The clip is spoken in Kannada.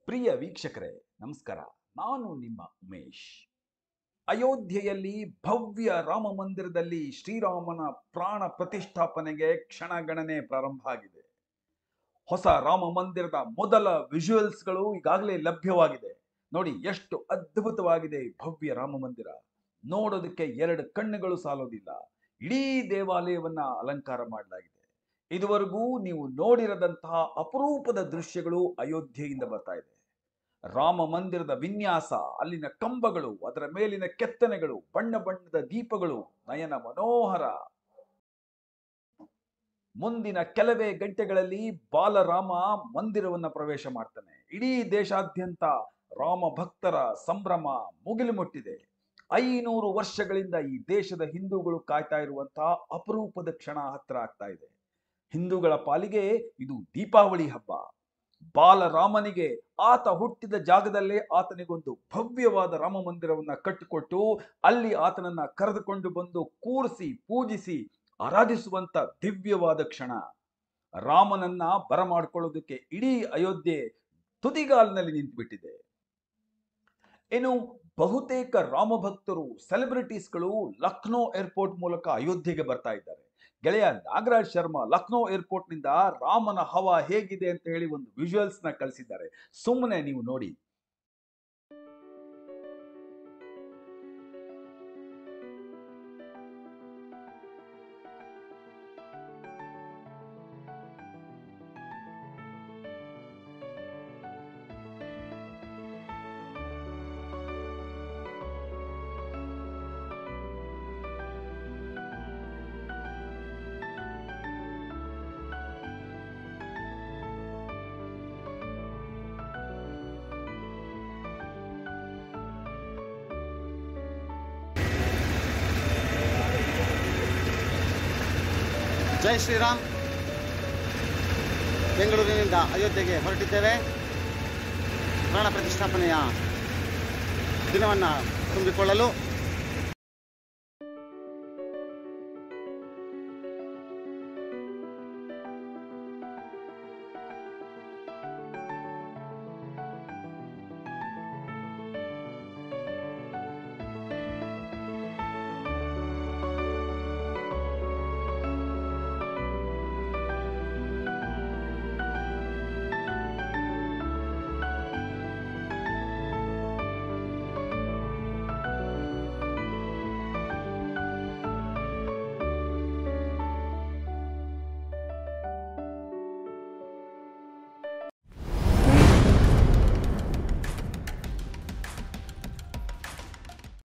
ಪ್ರಿಯ ವೀಕ್ಷಕರೇ ನಮಸ್ಕಾರ ನಾನು ನಿಮ್ಮ ಉಮೇಶ್ ಅಯೋಧ್ಯೆಯಲ್ಲಿ ಭವ್ಯ ರಾಮ ಮಂದಿರದಲ್ಲಿ ಶ್ರೀರಾಮನ ಪ್ರಾಣ ಪ್ರತಿಷ್ಠಾಪನೆಗೆ ಕ್ಷಣಗಣನೆ ಪ್ರಾರಂಭ ಆಗಿದೆ ಹೊಸ ರಾಮ ಮಂದಿರದ ಮೊದಲ ವಿಜುವಲ್ಸ್ಗಳು ಈಗಾಗಲೇ ಲಭ್ಯವಾಗಿದೆ ನೋಡಿ ಎಷ್ಟು ಅದ್ಭುತವಾಗಿದೆ ಈ ಭವ್ಯ ರಾಮ ಮಂದಿರ ನೋಡೋದಕ್ಕೆ ಎರಡು ಕಣ್ಣುಗಳು ಸಾಲೋದಿಲ್ಲ ಇಡೀ ದೇವಾಲಯವನ್ನ ಅಲಂಕಾರ ಮಾಡಲಾಗಿದೆ ಇದುವರೆಗೂ ನೀವು ನೋಡಿರದಂತಹ ಅಪರೂಪದ ದೃಶ್ಯಗಳು ಅಯೋಧ್ಯೆಯಿಂದ ಬರ್ತಾ ಇದೆ ರಾಮ ಮಂದಿರದ ವಿನ್ಯಾಸ ಅಲ್ಲಿನ ಕಂಬಗಳು ಅದರ ಮೇಲಿನ ಕೆತ್ತನೆಗಳು ಬಣ್ಣ ಬಣ್ಣದ ದೀಪಗಳು ನಯನ ಮನೋಹರ ಮುಂದಿನ ಕೆಲವೇ ಗಂಟೆಗಳಲ್ಲಿ ಬಾಲರಾಮ ಮಂದಿರವನ್ನ ಪ್ರವೇಶ ಮಾಡ್ತಾನೆ ಇಡೀ ದೇಶಾದ್ಯಂತ ರಾಮ ಭಕ್ತರ ಸಂಭ್ರಮ ಮುಗಿಲು ಮುಟ್ಟಿದೆ ಐನೂರು ವರ್ಷಗಳಿಂದ ಈ ದೇಶದ ಹಿಂದೂಗಳು ಕಾಯ್ತಾ ಇರುವಂತಹ ಅಪರೂಪದ ಕ್ಷಣ ಹತ್ರ ಆಗ್ತಾ ಇದೆ ಹಿಂದೂಗಳ ಪಾಲಿಗೆ ಇದು ದೀಪಾವಳಿ ಹಬ್ಬ ಬಾಲರಾಮನಿಗೆ ಆತ ಹುಟ್ಟಿದ ಜಾಗದಲ್ಲೇ ಆತನಿಗೊಂದು ಭವ್ಯವಾದ ರಾಮ ಮಂದಿರವನ್ನ ಕಟ್ಟಿಕೊಟ್ಟು ಅಲ್ಲಿ ಆತನನ್ನ ಕರೆದುಕೊಂಡು ಬಂದು ಕೂರಿಸಿ ಪೂಜಿಸಿ ಆರಾಧಿಸುವಂತ ದಿವ್ಯವಾದ ಕ್ಷಣ ರಾಮನನ್ನ ಬರಮಾಡ್ಕೊಳ್ಳೋದಕ್ಕೆ ಇಡೀ ಅಯೋಧ್ಯೆ ತುದಿಗಾಲಿನಲ್ಲಿ ನಿಂತುಬಿಟ್ಟಿದೆ ಇನ್ನು ಬಹುತೇಕ ರಾಮ ಭಕ್ತರು ಸೆಲೆಬ್ರಿಟೀಸ್ಗಳು ಲಕ್ನೋ ಏರ್ಪೋರ್ಟ್ ಮೂಲಕ ಅಯೋಧ್ಯೆಗೆ ಬರ್ತಾ ಇದ್ದಾರೆ ಗೆಳೆಯ ನಾಗರಾಜ್ ಶರ್ಮಾ ಲಕ್ನೋ ಏರ್ಪೋರ್ಟ್ ನಿಂದ ರಾಮನ ಹವ ಹೇಗಿದೆ ಅಂತ ಹೇಳಿ ಒಂದು ವಿಜುವಲ್ಸ್ ನ ಕಳಿಸಿದ್ದಾರೆ ಸುಮ್ಮನೆ ನೀವು ನೋಡಿ ಜೈ ಶ್ರೀರಾಮ್ ಬೆಂಗಳೂರಿನಿಂದ ಅಯೋಧ್ಯೆಗೆ ಹೊರಟಿದ್ದೇವೆ ಪ್ರಾಣ ಪ್ರತಿಷ್ಠಾಪನೆಯ ದಿನವನ್ನು ತುಂಬಿಕೊಳ್ಳಲು